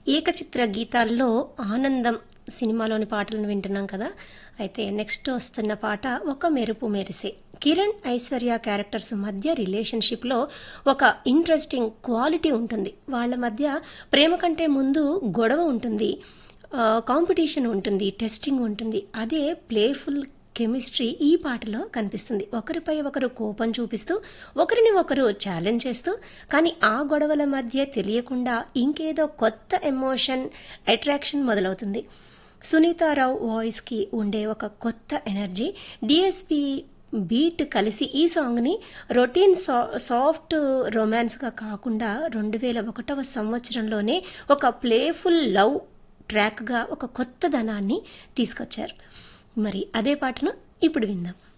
ఏకచిత్ర గీతాల్లో ఆనందం సినిమాలోని పాటలను వింటున్నాం కదా అయితే నెక్స్ట్ వస్తున్న పాట ఒక మెరుపు మెరిసే కిరణ్ ఐశ్వర్య క్యారెక్టర్స్ మధ్య రిలేషన్షిప్లో ఒక ఇంట్రెస్టింగ్ క్వాలిటీ ఉంటుంది వాళ్ళ మధ్య ప్రేమ కంటే ముందు గొడవ ఉంటుంది కాంపిటీషన్ ఉంటుంది టెస్టింగ్ ఉంటుంది అదే ప్లేఫుల్ కెమిస్ట్రీ ఈ పాటలో కనిపిస్తుంది ఒకరిపై ఒకరు కోపం చూపిస్తూ ఒకరిని ఒకరు ఛాలెంజ్ చేస్తూ కానీ ఆ గొడవల మధ్య తెలియకుండా ఇంకేదో కొత్త ఎమోషన్ అట్రాక్షన్ మొదలవుతుంది సునీతారావు వాయిస్కి ఉండే ఒక కొత్త ఎనర్జీ డిఎస్పి బీట్ కలిసి ఈ సాంగ్ని రొటీన్ సా సాఫ్ట్ రొమాన్స్గా కాకుండా రెండు వేల ఒకటవ సంవత్సరంలోనే ఒక ప్లేఫుల్ లవ్ ట్రాక్గా ఒక కొత్త ధనాన్ని తీసుకొచ్చారు మరి అదే పాటను ఇప్పుడు విందాం